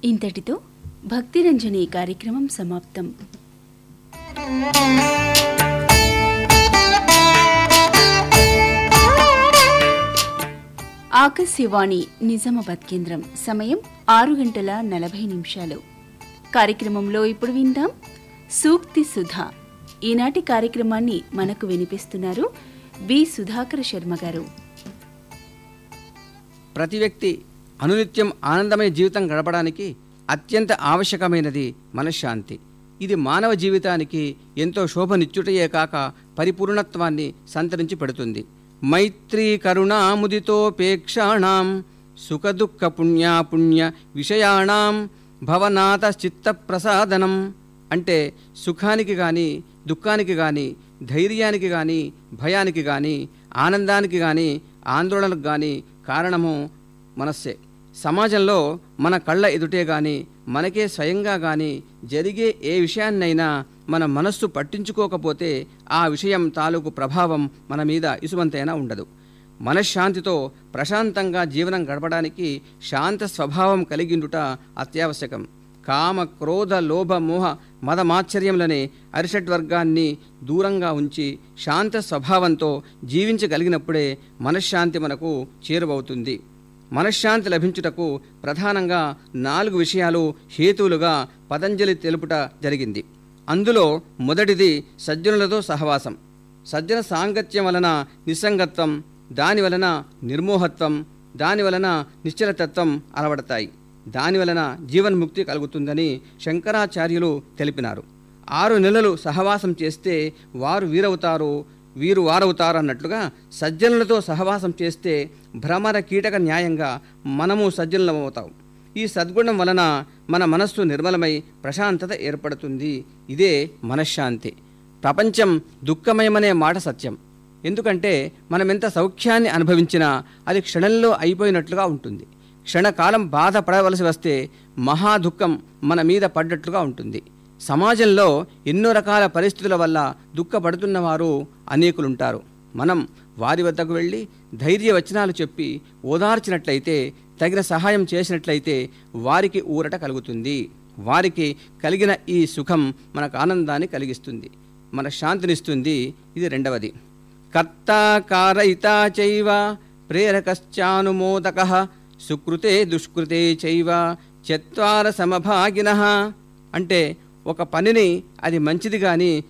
ఇంతటితో భక్తిరంజని కార్యక్రమం సమాప్తం ఆకాశవాణి నిజామాబాద్ కేంద్రం సమయం ఆరు గంటల నలభై నిమిషాలు కార్యక్రమంలో ఇప్పుడు విందాం సూక్తి సుధా ఈనాటి కార్యక్రమాన్ని మనకు వినిపిస్తున్నారు బి సుధాకర శర్మ గారు ప్రతి వ్యక్తి అనునిత్యం ఆనందమయ జీవితం గడపడానికి అత్యంత ఆవశ్యకమైనది మనశ్శాంతి ఇది మానవ జీవితానికి ఎంతో శోభనిచ్చుటయే కాక పరిపూర్ణత్వాన్ని సంతరించి పెడుతుంది మైత్రీ కరుణాముదితోపేక్షాణం సుఖదుఃఖ పుణ్యాపుణ్య విషయాణం భవనాథ చిత్త ప్రసాదనం అంటే సుఖానికి కానీ దుఃఖానికి కానీ ధైర్యానికి కానీ భయానికి కానీ ఆనందానికి కానీ ఆందోళనకు కానీ కారణము మనస్సే సమాజంలో మన కళ్ళ ఎదుటే గాని మనకే స్వయంగా గాని జరిగే ఏ విషయాన్నైనా మన మనస్సు పట్టించుకోకపోతే ఆ విషయం తాలూకు ప్రభావం మన మీద ఇసుమంతైనా ఉండదు మనశ్శాంతితో ప్రశాంతంగా జీవనం గడపడానికి శాంత స్వభావం కలిగిండుట అత్యావశ్యకం కామ క్రోధ లోభ మోహ మదమాశ్చర్యములనే అరిషడ్వర్గాన్ని దూరంగా ఉంచి శాంత స్వభావంతో జీవించగలిగినప్పుడే మనశ్శాంతి మనకు చేరువవుతుంది మనశ్శాంతి లభించుటకు ప్రధానంగా నాలుగు విషయాలు హేతువులుగా పతంజలి తెలుపుట జరిగింది అందులో మొదటిది సజ్జనులతో సహవాసం సజ్జన సాంగత్యం వలన నిస్సంగత్వం దాని వలన నిర్మోహత్వం దాని వలన నిశ్చలతత్వం అలవడతాయి దాని వలన జీవన్ముక్తి కలుగుతుందని శంకరాచార్యులు తెలిపినారు ఆరు నెలలు సహవాసం చేస్తే వారు వీరవుతారు వీరు వారవుతారు అన్నట్లుగా సజ్జనులతో సహవాసం చేస్తే భ్రమర కీటక న్యాయంగా మనము సజ్జనులమవుతాం ఈ సద్గుణం వలన మన మనస్సు నిర్మలమై ప్రశాంతత ఏర్పడుతుంది ఇదే మనశ్శాంతి ప్రపంచం దుఃఖమయమనే మాట సత్యం ఎందుకంటే మనం ఎంత సౌఖ్యాన్ని అనుభవించినా అది క్షణంలో అయిపోయినట్లుగా ఉంటుంది క్షణకాలం బాధపడవలసి వస్తే మహా దుఃఖం మన మీద పడ్డట్లుగా ఉంటుంది సమాజంలో ఎన్నో రకాల పరిస్థితుల వల్ల దుఃఖపడుతున్న వారు అనేకులుంటారు మనం వారి వద్దకు వెళ్ళి ధైర్య వచనాలు చెప్పి ఓదార్చినట్లయితే తగిన సహాయం చేసినట్లయితే వారికి ఊరట కలుగుతుంది వారికి కలిగిన ఈ సుఖం మనకు ఆనందాన్ని కలిగిస్తుంది మన శాంతినిస్తుంది ఇది రెండవది కర్త కారయిత చైవ ప్రేరకశ్చానుమోదక సుకృతే దుష్కృతే చైవ చత్వార సమభాగిన అంటే ఒక పనిని అది మంచిది కానీ